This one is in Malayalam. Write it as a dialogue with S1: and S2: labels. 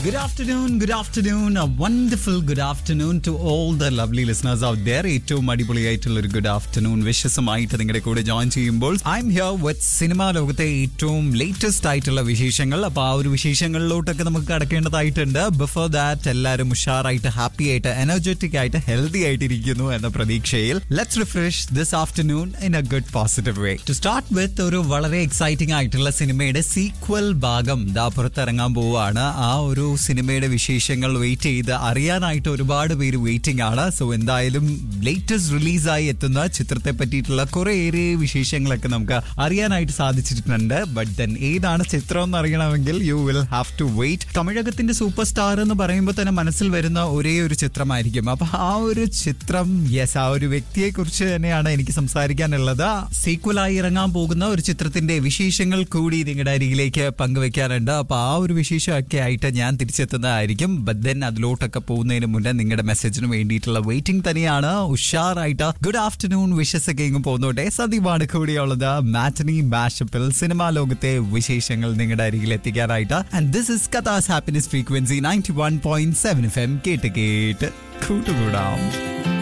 S1: Good afternoon, good afternoon, a wonderful good afternoon to all the lovely listeners out there. ഏറ്റവും അടിപൊളിയായിട്ടുള്ള ഒരു ഗുഡ് ആഫ്റ്റർനൂൺ വിശ്വസമായിട്ട് നിങ്ങളുടെ കൂടെ ജോയിൻ ചെയ്യുമ്പോൾ I am here with cinema ലോകത്തെ ഏറ്റവും ലേറ്റസ്റ്റ് ആയിട്ടുള്ള വിശേഷങ്ങൾ അപ്പൊ ആ ഒരു വിശേഷങ്ങളിലോട്ടൊക്കെ നമുക്ക് കടക്കേണ്ടതായിട്ടുണ്ട് ബിഫോർ ദാറ്റ് എല്ലാവരും ഉഷാറായിട്ട് ഹാപ്പി ആയിട്ട് എനർജറ്റിക് ആയിട്ട് ഹെൽത്തി ആയിട്ടിരിക്കുന്നു എന്ന പ്രതീക്ഷയിൽ let's refresh this afternoon in a good positive way to start with ഒരു വളരെ എക്സൈറ്റിംഗ് ആയിട്ടുള്ള സിനിമയുടെ സീക്വൽ ഭാഗം ദാ പുറത്തിറങ്ങാൻ പോവുകയാണ് ആ ഒരു സിനിമയുടെ വിശേഷങ്ങൾ വെയിറ്റ് ചെയ്ത് അറിയാനായിട്ട് ഒരുപാട് പേര് വെയിറ്റിംഗ് ആണ് സോ എന്തായാലും ലേറ്റസ്റ്റ് റിലീസായി എത്തുന്ന ചിത്രത്തെ പറ്റിയിട്ടുള്ള കുറേയേറെ വിശേഷങ്ങളൊക്കെ നമുക്ക് അറിയാനായിട്ട് സാധിച്ചിട്ടുണ്ട് ബട്ട് ദെൻ ഏതാണ് ചിത്രം എന്ന് അറിയണമെങ്കിൽ you will have to wait തമിഴകത്തിന്റെ സൂപ്പർ സ്റ്റാർ എന്ന് പറയുമ്പോൾ തന്നെ മനസ്സിൽ വരുന്ന ഒരേ ഒരു ചിത്രമായിരിക്കും അപ്പൊ ആ ഒരു ചിത്രം യെസ് ആ ഒരു വ്യക്തിയെ കുറിച്ച് തന്നെയാണ് എനിക്ക് സംസാരിക്കാനുള്ളത് സീക്വലായി ഇറങ്ങാൻ പോകുന്ന ഒരു ചിത്രത്തിന്റെ വിശേഷങ്ങൾ കൂടി നിങ്ങളുടെ അരികിലേക്ക് പങ്കുവെക്കാനുണ്ട് അപ്പൊ ആ ഒരു വിശേഷമൊക്കെ ആയിട്ട് ഞാൻ തിരിച്ചെത്തുന്നതായിരിക്കും ബട്ട് ദെൻ അതിലോട്ടൊക്കെ പോകുന്നതിന് മുന്നേ നിങ്ങളുടെ മെസ്സേജിന് വേണ്ടിയിട്ടുള്ള വെയിറ്റിംഗ് തന്നെയാണ് ഉഷാറായിട്ട് ഗുഡ് ആഫ്റ്റർനൂൺ വിഷസ് ഒക്കെ ഇങ്ങ് പോകുന്നോട്ടെ സദ്യമാണ് കൂടിയുള്ളത് മാറ്റനി ബാഷപ്പിൽ സിനിമാ ലോകത്തെ വിശേഷങ്ങൾ നിങ്ങളുടെ അരികിൽ എത്തിക്കാനായിട്ട് ആൻഡ് ദിസ് ഇസ് കഥാസ് happiness frequency ninety one point seven F M കേട്ട് കേട്ട് കൂട്ടുകൂടാം